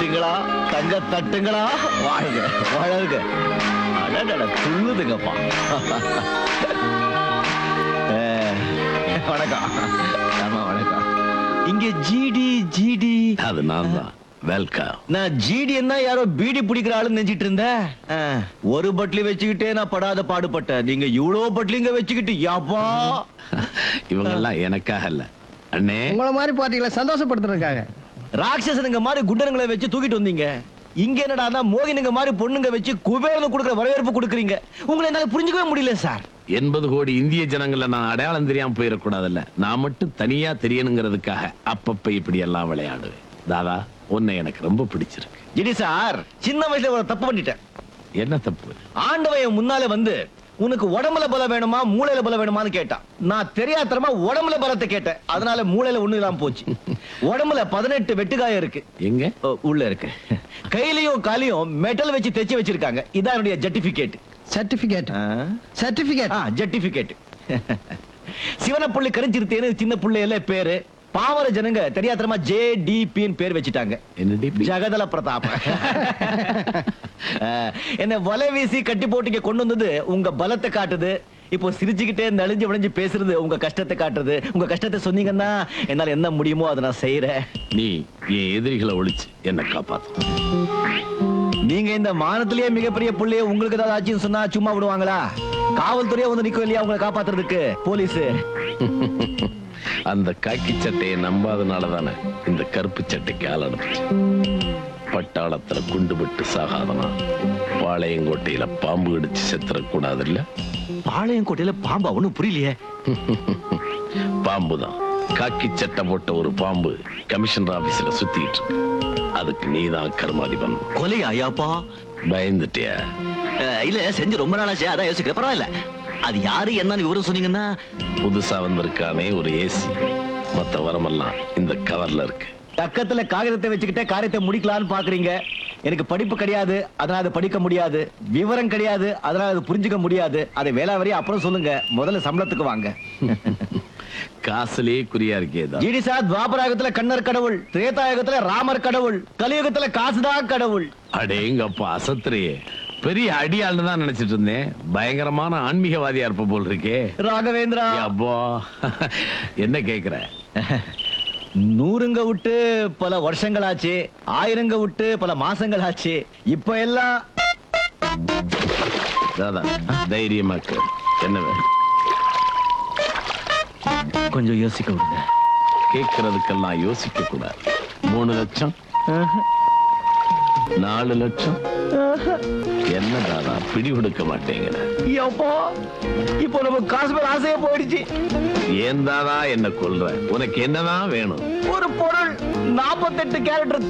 தட்டுங்களா தங்க தட்டுங்களா வாழ்க வாழ்க அடடட துள்ளுதுங்கப்பா அஹ், வணக்கம் ஆமா வணக்கம் இங்க ஜிடி ஜிடி அது நான் தான் வெல்கம் நான் ஜிடி என்ன யாரோ பீடி பிடிக்கிற ஆளுன்னு நினைச்சிட்டு இருந்தேன் அஹ், ஒரு பட்லி வச்சுக்கிட்டே நான் படாத பாடுபட்டேன் நீங்க இவ்வளவு பட்லிங்க வச்சுக்கிட்டு யாப்பா இவங்கெல்லாம் எனக்காக இல்ல அண்ணே உங்களை மாதிரி பார்ட்டிகளை சந்தோஷப்படுத்துறதுக்காக ராட்சசனுங்க மாதிரி குண்டனுங்களை வச்சு தூக்கிட்டு வந்தீங்க இங்க என்னடா மோகினுங்க மாதிரி பொண்ணுங்க வச்சு குபேரனு கொடுக்குற வரவேற்பு கொடுக்குறீங்க உங்களை என்னால புரிஞ்சுக்கவே முடியல சார் எண்பது கோடி இந்திய ஜனங்கள நான் அடையாளம் தெரியாம போயிடக்கூடாதுல்ல நான் மட்டும் தனியா தெரியணுங்கிறதுக்காக அப்பப்ப இப்படி எல்லாம் விளையாடுவேன் தாதா உன்னை எனக்கு ரொம்ப பிடிச்சிருக்கு ஜிடி சார் சின்ன வயசுல ஒரு தப்பு பண்ணிட்டேன் என்ன தப்பு ஆண்டவன் என் முன்னால வந்து உனக்கு உடம்புல பலம் வேணுமா மூளையில பலம் வேணுமான்னு கேட்டான் நான் தெரியாதரமா உடம்புல பலத்தை கேட்டேன் அதனால மூளையில ஒண்ணு இல்லாம போச்சு உடம்புல பதினெட்டு வெட்டுக்காயம் இருக்கு எங்க ஓ, உள்ள இருக்கு கையிலயும் காலையும் மெட்டல் வச்சு தைச்சு வச்சிருக்காங்க இதான் என்னுடைய ஜட்டிபிகேட் சர்டிபிகேட் சர்டிபிகேட் ஜட்டிபிகேட் சிவன புள்ளி கரிஞ்சிருத்தேன்னு சின்ன புள்ளையில பேரு பாவர ஜனங்க தெரியாதரமா ஜே டி பின்னு பேர் வச்சுட்டாங்க என்னடி இப்படி? ஜகதல பிரதாப் அஹ், என்ன வலை வீசி கட்டி போட்டு இங்க கொண்டு வந்தது உங்க பலத்தை காட்டுது இப்போ சிரிச்சுக்கிட்டே நெளிஞ்சு விளைஞ்சு பேசுறது உங்க கஷ்டத்தை காட்டுது உங்க கஷ்டத்தை சொன்னீங்கன்னா என்னால என்ன முடியுமோ அதை நான் செய்யறேன் நீ என் எதிரிகளை ஒழிச்சு என்ன காப்பாத்து நீங்க இந்த மானத்திலேயே மிகப்பெரிய புள்ளைய உங்களுக்கு ஏதாவது ஆச்சுன்னு சொன்னா சும்மா விடுவாங்களா காவல்துறையே வந்து நிக்கும் இல்லையா உங்களை காப்பாத்துறதுக்கு போலீஸ் அந்த காக்கி சட்டையை நம்பாதனால தானே இந்த கருப்பு சட்டைக்கு ஆள் அனுப்பிச்சு பட்டாளத்துல குண்டு விட்டு சாகாதனா பாளையங்கோட்டையில பாம்பு இடிச்சு செத்துறக்கூடாது இல்ல பாளையங்கோட்டையில பாம்பா ஒண்ணும் புரியலையே பாம்பு தான் காக்கி சட்டை போட்ட ஒரு பாம்பு கமிஷனர் ஆபீஸ்ல சுத்திட்டு இருக்கு அதுக்கு நீதான் கர்மாதிபன் கொலை ஐயாப்பா பயந்துட்டியா அஹ், இல்ல செஞ்சு ரொம்ப நாளாச்சு அதான் யோசிக்கிறேன் பரவாயில்ல அது யாரு என்னன்னு விவரம் சொன்னீங்கன்னா புதுசா வந்திருக்கானே ஒரு ஏசி மத்த வரமெல்லாம் இந்த கவர்ல இருக்கு பக்கத்துல காகிதத்தை வச்சுக்கிட்டே காரியத்தை முடிக்கலாம்னு பாக்குறீங்க எனக்கு படிப்பு கிடையாது அதனால அதை படிக்க முடியாது விவரம் கிடையாது அதனால அதை புரிஞ்சுக்க முடியாது அதை வேலை வரையும் அப்புறம் சொல்லுங்க முதல்ல சம்பளத்துக்கு வாங்க காசுலயே குறியா இருக்கேதா ஜிடிசா துவாபராகத்துல கண்ணர் கடவுள் திரேதாயுகத்துல ராமர் கடவுள் கலியுகத்துல காசுதான் கடவுள் அடேங்கப்பா அசத்துறியே பெரிய அடியாள்னு தான் நினைச்சிட்டு இருந்தேன் பயங்கரமான ஆன்மீகவாதியா இருப்ப போல் இருக்கே ராகவேந்திரா அப்போ என்ன கேக்குற நூறுங்க விட்டு பல வருஷங்கள் ஆச்சு ஆயிரங்க விட்டு பல மாசங்கள் ஆச்சு இப்ப எல்லாம் தாதா தைரியமா கேளு. என்ன வேணும் கொஞ்சம் யோசிக்க விடுங்க கேட்கறதுக்கெல்லாம் யோசிக்க கூடாது மூணு லட்சம் நாலு லட்சம் என்ன தாதா பிடி கொடுக்க மாட்டேங்கிற எப்போ இப்போ நம்ம காசு மேல ஆசையே போயிடுச்சு ஏன் தாதா என்ன கொல்ற உனக்கு என்னதான் வேணும் ஒரு பொருள் நாற்பத்தெட்டு கேரக்டர்